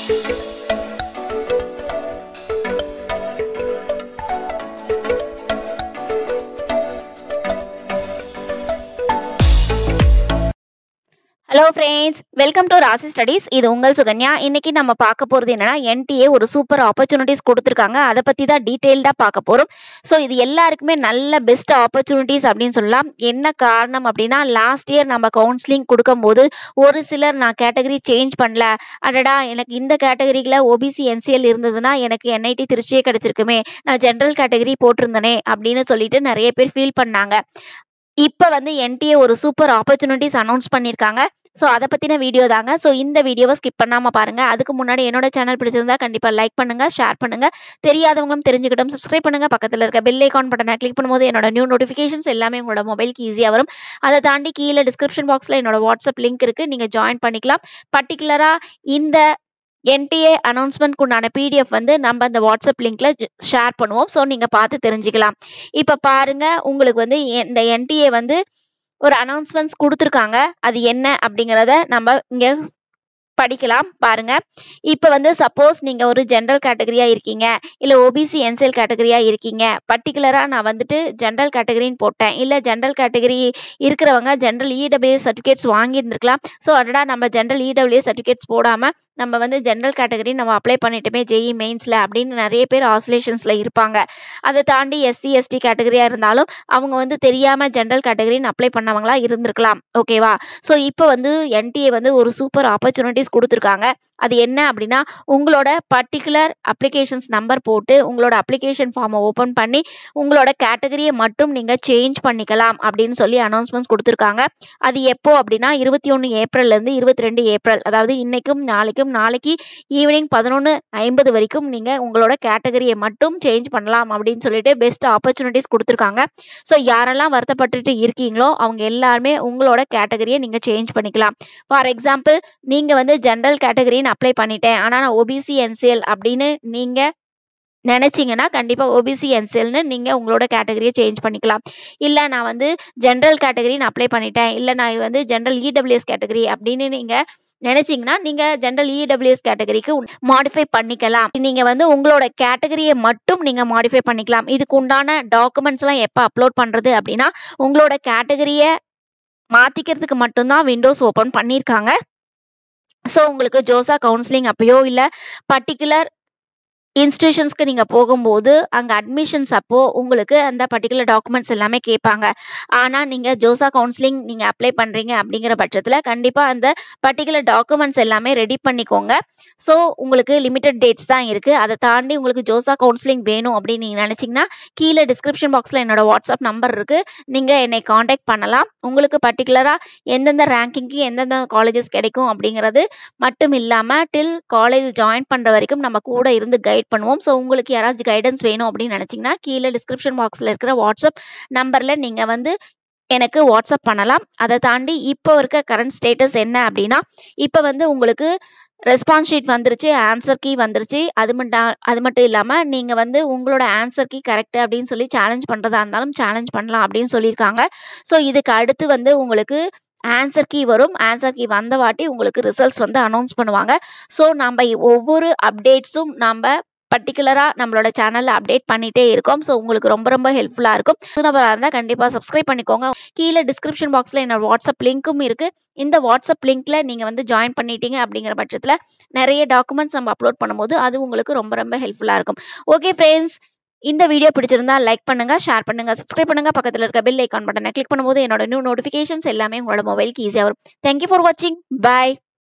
hello friends welcome to Rasi studies இது உங்கள் சுகன்யா இன்னைக்கு நம்ம பார்க்க போகிறது என்னன்னா என்டிஏ ஒரு சூப்பர் ஆப்பர்ச்சுனிட்டிஸ் கொடுத்துருக்காங்க அதை பற்றி தான் டீட்டெயில்டாக பார்க்க போகிறோம் ஸோ இது எல்லாருக்குமே நல்ல பெஸ்ட் ஆப்பர்ச்சுனிட்டிஸ் அப்படின்னு சொல்லலாம் என்ன காரணம் அப்படின்னா லாஸ்ட் இயர் நம்ம கவுன்சிலிங் கொடுக்கும்போது ஒரு சிலர் நான் கேட்டகரி சேஞ்ச் பண்ணல அடடா எனக்கு இந்த கேட்டகரியில் ஓபிசி என்சிஎல் இருந்ததுன்னா எனக்கு என்ஐடி திருச்சியே கிடைச்சிருக்குமே நான் ஜென்ரல் கேட்டகரி போட்டிருந்தனே அப்படின்னு சொல்லிட்டு நிறைய பேர் ஃபீல் பண்ணாங்க இப்போ வந்து என்டிஏ ஒரு சூப்பர் ஆப்பர்ச்சுனிட்டிஸ் அனௌன்ஸ் பண்ணியிருக்காங்க ஸோ அதை பற்றின வீடியோ தாங்க ஸோ இந்த வீடியோவை ஸ்கிப் பண்ணாமல் பாருங்க அதுக்கு முன்னாடி என்னோட சேனல் பிடிச்சிருந்தா கண்டிப்பாக லைக் பண்ணுங்க ஷேர் பண்ணுங்க தெரியாதவங்களும் தெரிஞ்சுக்கிட்டும் சப்ஸ்கிரைப் பண்ணுங்க பக்கத்தில் இருக்க பெல் ஐக்கான் பட்டனை கிளிக் பண்ணும்போது என்னோட நியூ நோட்டிஃபிகேஷன்ஸ் எல்லாமே உங்களோட மொபைலுக்கு ஈஸியாக வரும் அதை தாண்டி கீழே டிஸ்கிரிப்ஷன் பாக்ஸில் என்னோட வாட்ஸ்அப் லிங்க் இருக்குது நீங்கள் ஜாயின் பண்ணிக்கலாம் பர்டிகுலராக இந்த என்டிஏ அனௌன்ஸ்மெண்ட்க்கு உண்டான பிடிஎஃப் வந்து நம்ம அந்த வாட்ஸ்அப் லிங்க்ல ஷேர் பண்ணுவோம் ஸோ நீங்க பார்த்து தெரிஞ்சுக்கலாம் இப்போ பாருங்க உங்களுக்கு வந்து இந்த என்டிஏ வந்து ஒரு அனௌன்ஸ்மெண்ட்ஸ் கொடுத்துருக்காங்க அது என்ன அப்படிங்கிறத நம்ம இங்க படிக்கலாம் பாருங்க இப்போ வந்து சப்போஸ் நீங்க ஒரு ஜென்ரல் கேட்டகரியா இருக்கீங்க இல்ல ஓபிசி என்சிஎல் கேட்டகரியா இருக்கீங்க பர்டிகுலரா நான் வந்துட்டு ஜென்ரல் கேட்டகரின்னு போட்டேன் இல்ல ஜென்ரல் கேட்டகரி இருக்கிறவங்க ஜென்ரல் இடபிள்யூ சர்டிஃபிகேட்ஸ் வாங்கியிருந்திருக்கலாம் ஸோ அதடா நம்ம ஜென்ரல் இடபிள்யூ சர்டிஃபிகேட்ஸ் போடாம நம்ம வந்து ஜென்ரல் கேட்டகரி நம்ம அப்ளை பண்ணிட்டுமே ஜெஇ மெயின்ஸ்ல அப்படின்னு நிறைய பேர் ஆசோலேஷன்ஸ்ல இருப்பாங்க அதை தாண்டி எஸ்சி எஸ்டி கேட்டகரியா இருந்தாலும் அவங்க வந்து தெரியாம ஜென்ரல் கேட்டகரின்னு அப்ளை பண்ணவங்களா இருந்திருக்கலாம் ஓகேவா ஸோ இப்போ வந்து என்டிஏ வந்து ஒரு சூப்பர் ஆப்பர்ச்சுனிட்டிஸ் கொடுத்துருக்காங்க அது என்ன அப்படின்னா உங்களோட பர்டிகுலர் அப்ளிகேஷன்ஸ் நம்பர் போட்டு உங்களோட அப்ளிகேஷன் ஃபார்மை ஓப்பன் பண்ணி உங்களோட கேட்டகரியை மட்டும் நீங்க சேஞ்ச் பண்ணிக்கலாம் அப்படின்னு சொல்லி அனௌன்ஸ்மெண்ட்ஸ் கொடுத்துருக்காங்க அது எப்போ அப்படின்னா இருபத்தி ஒன்று ஏப்ரல்ல இருந்து இருபத்தி ரெண்டு ஏப்ரல் அதாவது இன்னைக்கும் நாளைக்கும் நாளைக்கு ஈவினிங் பதினொன்று ஐம்பது வரைக்கும் நீங்க உங்களோட கேட்டகரியை மட்டும் சேஞ்ச் பண்ணலாம் அப்படின்னு சொல்லிட்டு பெஸ்ட் ஆப்பர்ச்சுனிட்டிஸ் கொடுத்துருக்காங்க ஸோ யாரெல்லாம் வருத்தப்பட்டுட்டு இருக்கீங்களோ அவங்க எல்லாருமே உங்களோட கேட்டகரியை நீங்க சேஞ்ச் பண்ணிக்கலாம் ஃபார் எக்ஸாம்பிள் நீங்க வந்து ஜென்ரல் கேட்டகரின்னு அப்ளை பண்ணிட்டேன் ஆனா நான் ஓபிசி என்சிஎல் அப்படின்னு நீங்க நினைச்சீங்கன்னா கண்டிப்பா ஓபிசி என்சிஎல்னு நீங்க உங்களோட கேட்டகரியை சேஞ்ச் பண்ணிக்கலாம் இல்ல நான் வந்து ஜென்ரல் கேட்டகரின்னு அப்ளை பண்ணிட்டேன் இல்ல நான் வந்து ஜென்ரல் இடபிள்யூஎஸ் கேட்டகரி அப்படின்னு நீங்க நினைச்சீங்கன்னா நீங்க ஜென்ரல் இடபிள்யூஎஸ் கேட்டகரிக்கு மாடிஃபை பண்ணிக்கலாம் நீங்க வந்து உங்களோட கேட்டகரியை மட்டும் நீங்க மாடிஃபை பண்ணிக்கலாம் இதுக்கு உண்டான டாக்குமெண்ட்ஸ் எல்லாம் எப்ப அப்லோட் பண்றது அப்படின்னா உங்களோட கேட்டகரியை மாத்திக்கிறதுக்கு மட்டும்தான் விண்டோஸ் ஓபன் பண்ணியிருக்காங்க ஸோ உங்களுக்கு ஜோசா கவுன்சிலிங் அப்பயோ இல்லை பர்டிகுலர் இன்ஸ்டிடியூஷன்ஸ்க்கு நீங்கள் போகும்போது அங்கே அட்மிஷன்ஸ் அப்போ உங்களுக்கு அந்த பர்டிகுலர் டாக்குமெண்ட்ஸ் எல்லாமே கேட்பாங்க ஆனால் நீங்கள் ஜோசா கவுன்சிலிங் நீங்கள் அப்ளை பண்ணுறீங்க அப்படிங்கிற பட்சத்தில் கண்டிப்பாக அந்த பர்டிகுலர் டாக்குமெண்ட்ஸ் எல்லாமே ரெடி பண்ணிக்கோங்க ஸோ உங்களுக்கு லிமிடெட் டேட்ஸ் தான் இருக்குது அதை தாண்டி உங்களுக்கு ஜோசா கவுன்சிலிங் வேணும் அப்படின்னு நீங்கள் நினச்சிங்கன்னா கீழே டிஸ்கிரிப்ஷன் பாக்ஸில் என்னோட வாட்ஸ்அப் நம்பர் இருக்குது நீங்கள் என்னை காண்டாக்ட் பண்ணலாம் உங்களுக்கு பர்டிகுலராக எந்தெந்த ரேங்கிங்க்கு எந்தெந்த காலேஜஸ் கிடைக்கும் அப்படிங்கிறது மட்டும் இல்லாமல் டில் காலேஜ் ஜாயின் பண்ணுற வரைக்கும் நம்ம கூட இருந்து கைட் பண்ணுவோம் ஸோ உங்களுக்கு யாராச்சும் கைடன்ஸ் வேணும் அப்படின்னு நினச்சிங்கன்னா கீழே டிஸ்கிரிப்ஷன் பாக்ஸில் இருக்கிற வாட்ஸ்அப் நம்பரில் நீங்கள் வந்து எனக்கு வாட்ஸ்அப் பண்ணலாம் அதை தாண்டி இப்போ இருக்க கரண்ட் ஸ்டேட்டஸ் என்ன அப்படின்னா இப்போ வந்து உங்களுக்கு ரெஸ்பான்ஸ் ஷீட் வந்துருச்சு ஆன்சர் கீ வந்துருச்சு அது மட்டும் அது மட்டும் இல்லாமல் நீங்கள் வந்து உங்களோட ஆன்சர் கீ கரெக்ட் அப்படின்னு சொல்லி சேலஞ்ச் பண்ணுறதா இருந்தாலும் சேலஞ்ச் பண்ணலாம் அப்படின்னு சொல்லியிருக்காங்க ஸோ இதுக்கு அடுத்து வந்து உங்களுக்கு ஆன்சர் கீ வரும் ஆன்சர் கீ வந்த வாட்டி உங்களுக்கு ரிசல்ட்ஸ் வந்து அனௌன்ஸ் பண்ணுவாங்க ஸோ நம்ம ஒவ்வொரு அப்டேட்ஸும் நம்ம பர்டிகுலராக நம்மளோட சேனலில் அப்டேட் பண்ணிட்டே இருக்கோம் ஸோ உங்களுக்கு ரொம்ப ரொம்ப ஹெல்ப்ஃபுல்லாக இருக்கும் புதுநபராக இருந்தால் கண்டிப்பாக சப்ஸ்கிரைப் பண்ணிக்கோங்க கீழே டிஸ்கிரிப்ஷன் பாக்ஸில் என்னோட வாட்ஸ்அப் லிங்க்கும் இருக்குது இந்த வாட்ஸ்அப் லிங்க்ல நீங்கள் வந்து ஜாயின் பண்ணிட்டீங்க அப்படிங்கிற பட்சத்தில் நிறைய டாக்குமெண்ட்ஸ் நம்ம அப்லோட் பண்ணும்போது அது உங்களுக்கு ரொம்ப ரொம்ப ஹெல்ப்ஃபுல்லாக இருக்கும் ஓகே ஃப்ரெண்ட்ஸ் இந்த வீடியோ பிடிச்சிருந்தா லைக் பண்ணுங்க ஷேர் பண்ணுங்க சப்ஸ்கிரைப் பண்ணுங்க பக்கத்தில் இருக்க பெல் ஐக்கான் பட்டனை கிளிக் பண்ணும்போது என்னோட நியூ நோட்டிஃபிகேஷன்ஸ் எல்லாமே உங்களோட மொபைலுக்கு ஈஸியாக வரும் தேங்க்யூ ஃபார் வாட்சிங் பாய்